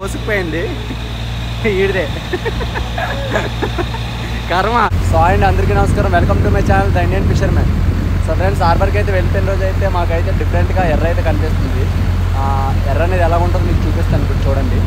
పొసిపోయింది ఈడిదే కర్మ so and అందరికీ నమస్కారం welcome to my channel the Indian fisherman so friends హార్బర్కి అయితే వెళ్ళిపోయిన రోజు అయితే మాకైతే డిఫరెంట్గా ఎర్ర అయితే కనిపిస్తుంది ఆ, ఎర్ర అనేది ఎలా ఉంటుందో మీకు చూపిస్తాను ఇప్పుడు చూడండి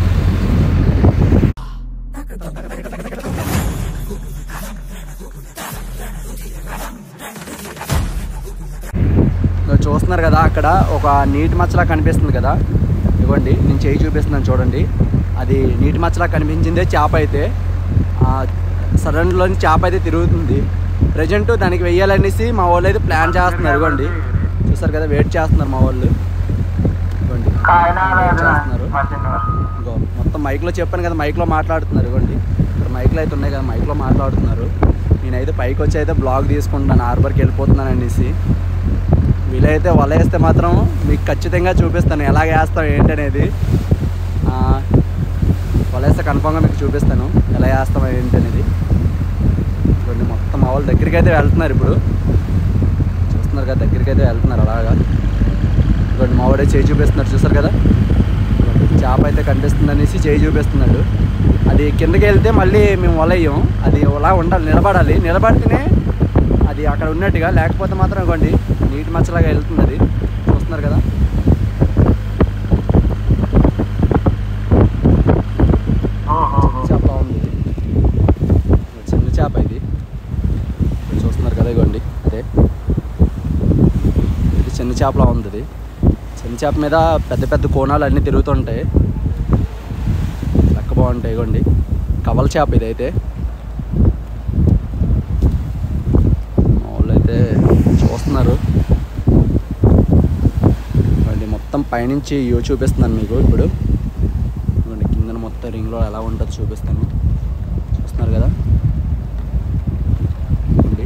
మీరు చూస్తున్నారు కదా అక్కడ ఒక నీటి మచ్చలా కనిపిస్తుంది కదా ఇవ్వండి నేను చేయి చూపిస్తున్నాను చూడండి అది నీటి మచ్చలా కనిపించిందే చేప అయితే సడన్లోని చేప అయితే తిరుగుతుంది ప్రజెంట్ దానికి వెయ్యాలనేసి మా వాళ్ళు అయితే ప్లాన్ చేస్తున్నారు ఇవ్వండి చూస్తారు కదా వెయిట్ చేస్తున్నారు మా వాళ్ళు ఇవ్వండి వెయిట్ చేస్తున్నారు ఇగో మొత్తం మైక్లో చెప్పాను కదా మైక్లో మాట్లాడుతున్నారు ఇవ్వండి ఇక్కడ మైక్లో అయితే ఉన్నాయి కదా మైక్లో మాట్లాడుతున్నారు నేనైతే పైకి వచ్చి అయితే బ్లాగ్ తీసుకుంటాను హార్బర్కి వెళ్ళిపోతున్నాను అనేసి వీలైతే వల వేస్తే మాత్రం మీకు ఖచ్చితంగా చూపిస్తాను ఎలాగ వేస్తాం ఏంటనేది ఆ, వల వేస్తే కన్ఫామ్గా మీకు చూపిస్తాను ఎలా వేస్తాం ఏంటనేది కొన్ని మొత్తం మా వాళ్ళ దగ్గరికి అయితే వెళ్తున్నారు ఇప్పుడు చూస్తున్నారు కదా దగ్గరికి అయితే వెళ్తున్నారు అలాగా ఇదిగోండి మా వాడే చేయి చూపిస్తున్నారు చూస్తారు కదా ఇదిగోండి చేప అయితే కనిపిస్తుంది అనేసి చేయి చూపిస్తున్నాడు అది కిందకి వెళ్తే మళ్ళీ మేము వలయ్యం అది అలా ఉండాలి నిలబడాలి నిలబడితేనే అది అక్కడ ఉన్నట్టుగా లేకపోతే మాత్రం ఇవ్వండి నీటి మచ్చలాగా వెళ్తుంది అది చూస్తున్నారు కదా చేప ఉంది ఇది. చిన్న చేప ఇది ఇది చూస్తున్నారు కదా ఇగోండి అదే ఇది చిన్న చేపలా ఉంది ఇది చిన్న చేప మీద పెద్ద పెద్ద కోణాలు అన్నీ తిరుగుతుంటాయి లెక్క బాగుంటాయి ఇగోండి కవల చేప ఇది అయితే మా వాళ్ళు అయితే చూస్తున్నారు అది మొత్తం పైనుంచి వ్యూ చూపిస్తున్నాను మీకు ఇప్పుడు ఇదిగోండి కిందన మొత్తం రింగ్లో ఎలా ఉంటుందో చూపిస్తాను చూస్తున్నారు కదా ఇదిగోండి.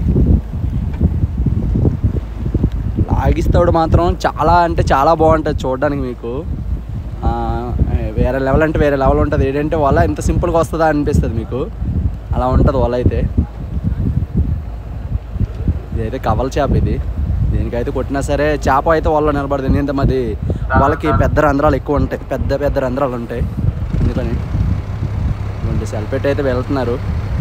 లాగిస్తాడు మాత్రం చాలా అంటే చాలా బాగుంటుంది చూడడానికి మీకు ఆ, వేరే లెవెల్ అంటే వేరే లెవెల్ ఉంటుంది ఏంటంటే వల ఎంత సింపుల్గా వస్తుందా అనిపిస్తుంది మీకు అలా ఉంటుంది వల అయితే ఇదైతే కవల చేప ఇది దేనికైతే కొట్టినా సరే చేప అయితే వల్ల నిలబడదు ఎందుకంటే మాది వాళ్ళకి పెద్ద రంధ్రాలు ఎక్కువ ఉంటాయి పెద్ద పెద్ద రంధ్రాలు ఉంటాయి అందుకని ఇటువంటి సెల్ఫెట్ అయితే వెళ్తున్నారు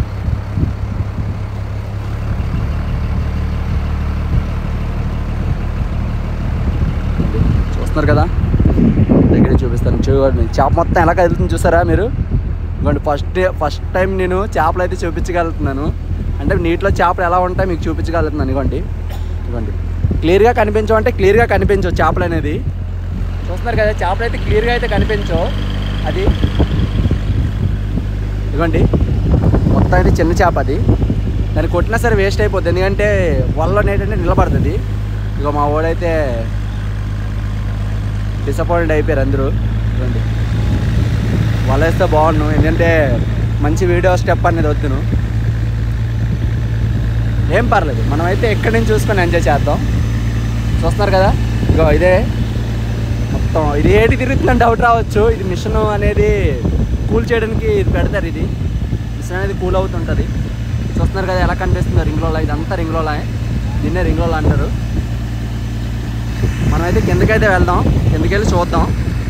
ఇది చూస్తున్నారు కదా దగ్గర చూపిస్తాను చూడండి చేప మొత్తం ఎలా కదులుతుంది చూసారా మీరు ఇవ్వండి ఫస్ట్ ఫస్ట్ టైం నేను చేపలు అయితే చూపించగలుగుతున్నాను అంటే నీటిలో చేపలు ఎలా ఉంటాయి మీకు చూపించగలుగుతున్నాను ఇవ్వండి ఇవ్వండి క్లియర్గా కనిపించవు అంటే క్లియర్గా కనిపించవు చేపలు అనేది చూస్తున్నారు కదా చేపలు అయితే క్లియర్గా అయితే కనిపించవు అది ఇవ్వండి మొత్తం అయితే చిన్న చేప అది దాన్ని కొట్టినా సరే వేస్ట్ అయిపోద్ది ఎందుకంటే వల్ల ఏంటంటే నిలబడుతుంది ఇక మా వాడైతే డిసప్పాయింట్ అయిపోయారు అందరూ ఇవ్వండి వల వేస్తే బాగున్నాను ఎందుకంటే మంచి వీడియో స్టెప్ అనేది వద్దును ఏం పర్లేదు మనమైతే ఎక్కడి నుంచి చూసుకొని ఎంజాయ్ చేద్దాం చూస్తున్నారు కదా ఇగో ఇదే మొత్తం ఇది ఏటి తిరుగుతుందని డౌట్ రావచ్చు ఇది మిషన్ అనేది కూల్ చేయడానికి ఇది పెడతారు ఇది మిషన్ అనేది కూల్ అవుతుంటుంది చూస్తున్నారు కదా ఎలా కనిపిస్తుందో రింగ్లోలా ఇదంతా రింగ్లోలా దీన్నే రింగ్లోలా అంటారు మనమైతే కిందకైతే వెళ్దాం కిందకి వెళ్ళి చూద్దాం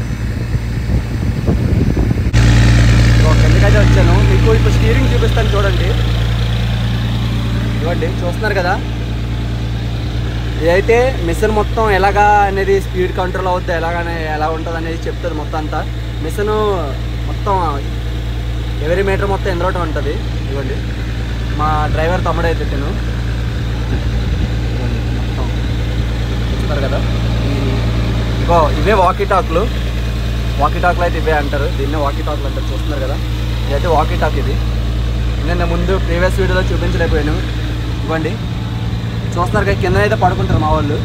ఇదిగో కిందకైతే వచ్చాను మీకు ఇప్పుడు స్టీరింగ్ చూపిస్తాను చూడండి ఇవ్వండి చూస్తున్నారు కదా ఇదైతే మిషన్ మొత్తం ఎలాగా అనేది స్పీడ్ కంట్రోల్ అవుద్ది ఎలాగనే ఎలా ఉంటుంది అనేది చెప్తుంది మొత్తం అంతా మిషన్ మొత్తం ఎవరీ మీటర్ మొత్తం ఎందులో ఉంటుంది ఇవ్వండి మా డ్రైవర్ తమ్ముడైతే తిను ఇవ్వండి, మొత్తం చూస్తారు కదా ఈ- ఇగో ఇవే వాకీ టాక్లు వాకీ టాక్లు అయితే ఇవే అంటారు దీన్నే వాకీ టాక్లు అంటారు చూస్తున్నారు కదా ఇదైతే వాకీ టాక్ ఇది నేను ముందు ప్రీవియస్ వీడియోలో చూపించలేకపోయాను ఇవ్వండి చూస్తున్నారు కదా కింద అయితే పడుకుంటారు మా వాళ్ళు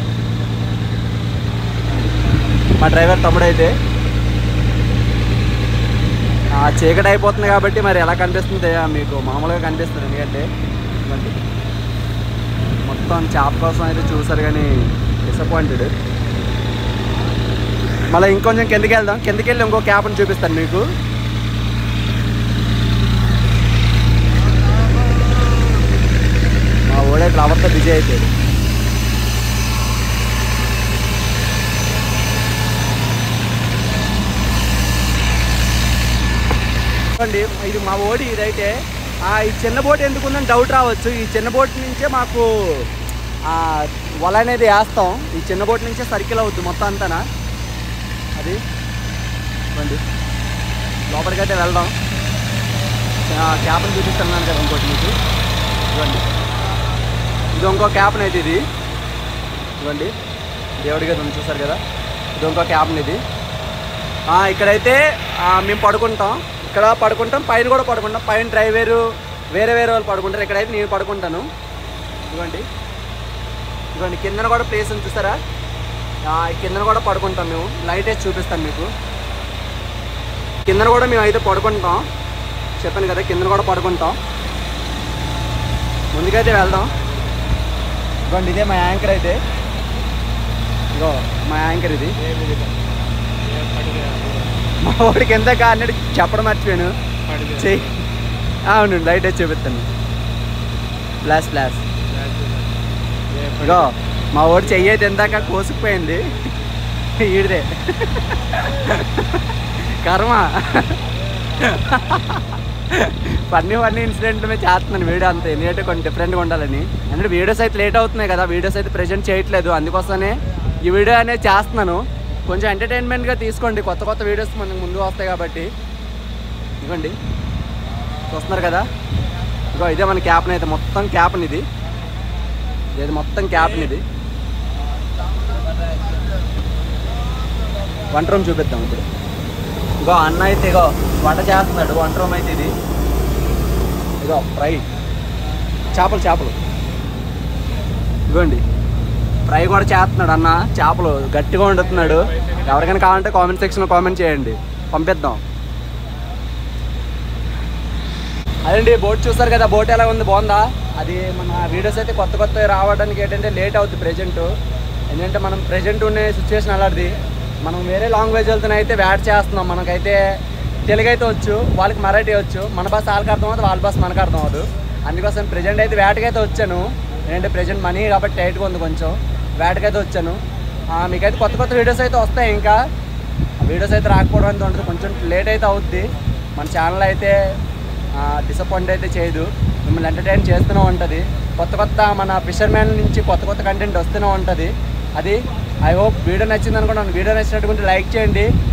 మా డ్రైవర్ తమ్ముడైతే ఆ, చీకటి అయిపోతుంది కాబట్టి మరి ఎలా కనిపిస్తుంది మీకు మామూలుగా కనిపిస్తుంది ఎందుకంటే ఇవ్వండి మొత్తం చేప కోసం అయితే చూసారు కానీ డిసప్పాయింటెడ్ మళ్ళీ ఇంకొంచెం కిందకి వెళ్దాం కిందకి వెళ్ళి ఇంకో క్యాప్ని చూపిస్తాను మీకు మా ఓడే ఫ్లవర్తో బిజీ అయిపోయాడు చూడండి ఇది మా ఓడి ఇదైతే ఆ, ఈ చిన్న బోట్ ఎందుకుందని డౌట్ రావచ్చు ఈ చిన్న బోట్ నుంచే మాకు ఆ, వల అనేది వేస్తాం ఈ చిన్న బోట్ నుంచే సర్కిల్ అవుద్ది మొత్తం అంతానా అది ఇవ్వండి లోపలికి అయితే వెళ్దాం క్యాప్ని చూపిస్తున్నాను కదా ఇంకోటి మీకు ఇవ్వండి ఇది ఇంకో క్యాప్ని అయితే ఇది ఇవ్వండి దేవుడి గది ఉంది చూసారు కదా ఇది ఇంకో క్యాప్ని ఇది ఆ, ఇక్కడైతే ఆ, మేము పడుకుంటాం ఇక్కడ పడుకుంటాం పైన కూడా పడుకుంటాం పైన డ్రైవరు వేరే వేరే వాళ్ళు పడుకుంటారు ఇక్కడైతే నేను పడుకుంటాను ఇదిగోండి ఇదిగోండి కిందన కూడా ప్లేస్ ఉంది చూసారా ఆ, ఈ కిందన కూడా పడుకుంటాం మేము లైట్ వేసి చూపిస్తాను మీకు కిందన కూడా మేము అయితే పడుకుంటాం చెప్పాను కదా కిందన కూడా పడుకుంటాం ముందుకైతే వెళ్దాం ఇదిగోండి ఇదే మా యాంకర్ అయితే ఇగో మా యాంకర్ ఇది మా వాడికి ఎంత అన్నట్టు చెప్పడం మర్చిపోయాను చెయ్యి అవును లైట్ వేసి చూపిస్తాను ఫ్లాష్ ఫ్లాష్ ఇగో మా వాడు చెయ్యి అయితే ఎందాక కోసుకుపోయింది ఈడిదే కర్మ ఫన్నీ ఫన్నీ ఇన్సిడెంట్ మీద చేస్తున్నాను వీడియో అంతే ఎందుకంటే కొంచెం డిఫరెంట్గా ఉండాలని అంటే వీడియోస్ అయితే లేట్ అవుతున్నాయి కదా వీడియోస్ అయితే ప్రెజెంట్ చేయట్లేదు అందుకోసమే ఈ వీడియో అనేది చేస్తున్నాను కొంచెం ఎంటర్టైన్మెంట్గా తీసుకోండి కొత్త కొత్త వీడియోస్ మనకు ముందు వస్తాయి కాబట్టి ఇవ్వండి చూస్తున్నారు కదా ఇగో ఇదే మన క్యాప్ని అయితే మొత్తం క్యాప్ని ఇది ఇది మొత్తం క్యాప్ని ఇది వంట రూమ్ చూపిద్దాం ఇప్పుడు ఇగో అన్న అయితే ఇగో వంట చేస్తున్నాడు వంట రూమ్ అయితే ఇది ఇగో ఫ్రై చేపలు చేపలు ఇగోండి ఫ్రై కూడా చేస్తున్నాడు అన్న చేపలు గట్టిగా వండుతున్నాడు ఎవరికైనా కావాలంటే కామెంట్ సెక్షన్లో కామెంట్ చేయండి పంపిద్దాం అదండి బోట్ చూస్తారు కదా బోట్ ఎలా ఉంది బాగుందా అది మన వీడియోస్ అయితే కొత్త కొత్త రావడానికి ఏంటంటే లేట్ అవుతుంది ప్రెజెంట్ ఎందుకంటే మనం ప్రెజెంట్ ఉండే సిచ్యువేషన్ అలాంటిది మనం వేరే లాంగ్వేజ్ వెళ్తున్నా అయితే వ్యాట్ చేస్తున్నాం మనకైతే తెలుగు అయితే వచ్చు వాళ్ళకి మరాఠీ వచ్చు మన భాష వాళ్ళకి అర్థం అవుతుంది వాళ్ళ భాష మనకు అర్థం అవ్వదు అందుకోసం ప్రెజెంట్ అయితే వేటకి అయితే వచ్చాను ఏంటంటే ప్రెజెంట్ మనీ కాబట్టి టైట్గా ఉంది కొంచెం వేటకి అయితే వచ్చాను ఆ, మీకైతే కొత్త కొత్త వీడియోస్ అయితే వస్తాయి ఇంకా వీడియోస్ అయితే రాకపోవడం అయితే ఉంటుంది కొంచెం లేట్ అయితే అవుద్ది మన ఛానల్ అయితే డిసప్పాయింట్ అయితే చేయదు మిమ్మల్ని ఎంటర్టైన్ చేస్తూనే ఉంటుంది కొత్త కొత్త మన ఫిషర్మ్యాన్ నుంచి కొత్త కొత్త కంటెంట్ వస్తూనే ఉంటుంది అది ఐ హోప్ వీడియో నచ్చింది అనుకుంటాను వీడియో నచ్చినట్టుకుంటే లైక్ చేయండి